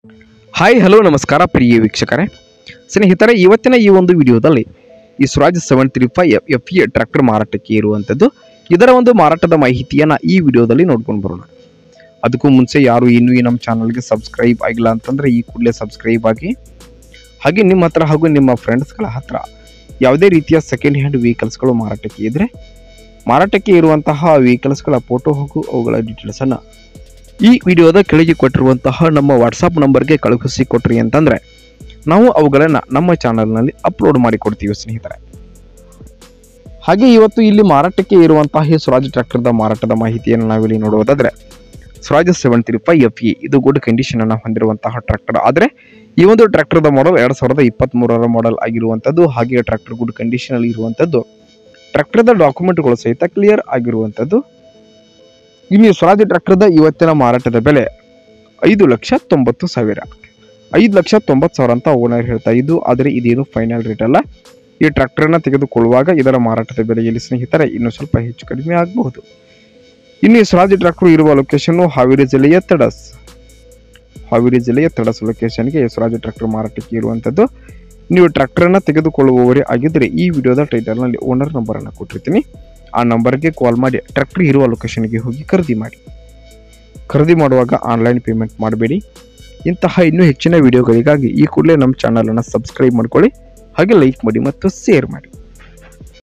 hi hello ನಮಸ್ಕಾರ ಪ್ರಿಯ ವೀಕ್ಷಕರೇ ಸ್ನೇಹಿತರೆ ಇವತ್ತಿನ ಈ ಒಂದು ವಿಡಿಯೋದಲ್ಲಿ ಈ Swaraj seven three five F E tractor ಮಾರಾಟಕ್ಕೆ ಇರುವಂಥದ್ದು ಇದರ ಒಂದು ಮಾರಾಟದ ಮಾಹಿತಿಯನ್ನು ಈ ವಿಡಿಯೋದಲ್ಲಿ ನೋಡ್ಕೊಂಡು ಬರೋಣ ಅದಕ್ಕೂ ಮುಂಚೆ ಯಾರು ಇನ್ನೂ ಈ ನಮ್ಮ ಚಾನಲ್ಗೆ ಸಬ್ಸ್ಕ್ರೈಬ್ ಆಗಿಲ್ಲ ಅಂತಂದರೆ ಈ ಕೂಡಲೇ ಸಬ್ಸ್ಕ್ರೈಬ್ ಆಗಿ ಹಾಗೆ ನಿಮ್ಮ ಹತ್ರ ಹಾಗೂ ನಿಮ್ಮ ಫ್ರೆಂಡ್ಸ್ಗಳ ಹತ್ರ ಯಾವುದೇ ರೀತಿಯ ಸೆಕೆಂಡ್ ಹ್ಯಾಂಡ್ ವೆಹಿಕಲ್ಸ್ಗಳು ಮಾರಾಟಕ್ಕೆ ಇದ್ದರೆ ಮಾರಾಟಕ್ಕೆ ಇರುವಂತಹ ವೆಹಿಕಲ್ಸ್ಗಳ ಫೋಟೋ ಹಾಗೂ ಅವುಗಳ ಡೀಟೇಲ್ಸನ್ನು ಈ ವಿಡಿಯೋದ ಕೆಳಗೆ ಕೊಟ್ಟಿರುವಂತಹ ನಮ್ಮ ವಾಟ್ಸಪ್ ನಂಬರ್ಗೆ ಕಳುಹಿಸಿ ಕೊಟ್ರಿ ಅಂತಂದ್ರೆ ನಾವು ಅವುಗಳನ್ನು ನಮ್ಮ ಚಾನಲ್ನಲ್ಲಿ ಅಪ್ಲೋಡ್ ಮಾಡಿ ಕೊಡ್ತೀವಿ ಸ್ನೇಹಿತರೆ ಹಾಗೆ ಇವತ್ತು ಇಲ್ಲಿ ಮಾರಾಟಕ್ಕೆ ಇರುವಂತಹ ಈ ಸ್ವರಾಜ್ ಟ್ರ್ಯಾಕ್ಟರ್ದ ಮಾರಾಟದ ಮಾಹಿತಿಯನ್ನು ನಾವಿಲ್ಲಿ ನೋಡುವುದಾದ್ರೆ Swaraj seven three five F E ಇದು ಗುಡ್ ಕಂಡೀಷನ್ ಅನ್ನು ಹೊಂದಿರುವಂತಹ ಟ್ರ್ಯಾಕ್ಟರ್ ಆದರೆ ಈ ಒಂದು ಟ್ರ್ಯಾಕ್ಟರ್ದ ಮಾಡಲ್ ಎರಡ್ ಸಾವಿರದ ಇಪ್ಪತ್ತ್ ಮೂರರ ಮಾಡಲ್ ಆಗಿರುವಂಥದ್ದು ಹಾಗೆ ಟ್ರ್ಯಾಕ್ಟರ್ ಗುಡ್ ಕಂಡೀಷನ್ ಅಲ್ಲಿ ಇರುವಂಥದ್ದು ಟ್ರ್ಯಾಕ್ಟರ್ದ ಡಾಕ್ಯುಮೆಂಟ್ಗಳು ಸಹಿತ ಕ್ಲಿಯರ್ ಆಗಿರುವಂಥದ್ದು ಇನ್ನು ಈ ಸ್ವರಾಜ್ ಟ್ರ್ಯಾಕ್ಟರ್ದ ಇವತ್ತಿನ ಮಾರಾಟದ ಬೆಲೆ ಐದು ಲಕ್ಷ ತೊಂಬತ್ತು ಸಾವಿರ ಐದು ಲಕ್ಷ ತೊಂಬತ್ತು ಸಾವಿರ ಅಂತ ಓನರ್ ಹೇಳ್ತಾ ಇದ್ದು ಆದರೆ ಇದೇನು ಫೈನಲ್ ರೇಟ್ ಅಲ್ಲ ಈ ಟ್ರ್ಯಾಕ್ಟರ್ನ ತೆಗೆದುಕೊಳ್ಳುವಾಗ ಇದರ ಮಾರಾಟದ ಬೆಲೆಯಲ್ಲಿ ಸ್ನೇಹಿತರೆ ಇನ್ನೂ ಸ್ವಲ್ಪ ಹೆಚ್ಚು ಕಡಿಮೆ ಆಗಬಹುದು ಇನ್ನು ಈ ಸ್ವರಾಜ್ ಟ್ರ್ಯಾಕ್ಟರ್ ಇರುವ ಲೊಕೇಶನ್ ಹಾವೇರಿ ಜಿಲ್ಲೆಯ ತಡಸ್ ಹಾವೇರಿ ಜಿಲ್ಲೆಯ ತಡಸ್ ಲೊಕೇಶನ್ಗೆ ಈ ಸ್ವರಾಜ್ ಟ್ರ್ಯಾಕ್ಟರ್ ಮಾರಾಟಕ್ಕೆ ಇರುವಂಥದ್ದು ನೀವು ಟ್ರ್ಯಾಕ್ಟರ್ನ ತೆಗೆದುಕೊಳ್ಳುವವರೇ ಆಗಿದ್ದರೆ ಈ ವಿಡಿಯೋದ ಟೈಟಲ್ನಲ್ಲಿ ಓನರ್ ನಂಬರನ್ನು ಕೊಟ್ಟಿರ್ತೀನಿ ಆ ನಂಬರ್ಗೆ ಕಾಲ್ ಮಾಡಿ ಟ್ರ್ಯಾಕ್ಟರ್ ಇರುವ ಲೊಕೇಶನ್ಗೆ ಹೋಗಿ ಖರೀದಿ ಮಾಡಿ ಖರೀದಿ ಮಾಡುವಾಗ ಆನ್ಲೈನ್ ಪೇಮೆಂಟ್ ಮಾಡಬೇಡಿ ಇಂತಹ ಇನ್ನೂ ಹೆಚ್ಚಿನ ವಿಡಿಯೋಗಳಿಗಾಗಿ ಈ ಕೂಡಲೇ ನಮ್ಮ ಚಾನಲನ್ನು ಸಬ್ಸ್ಕ್ರೈಬ್ ಮಾಡ್ಕೊಳ್ಳಿ ಹಾಗೆ ಲೈಕ್ ಮಾಡಿ ಮತ್ತು ಶೇರ್ ಮಾಡಿ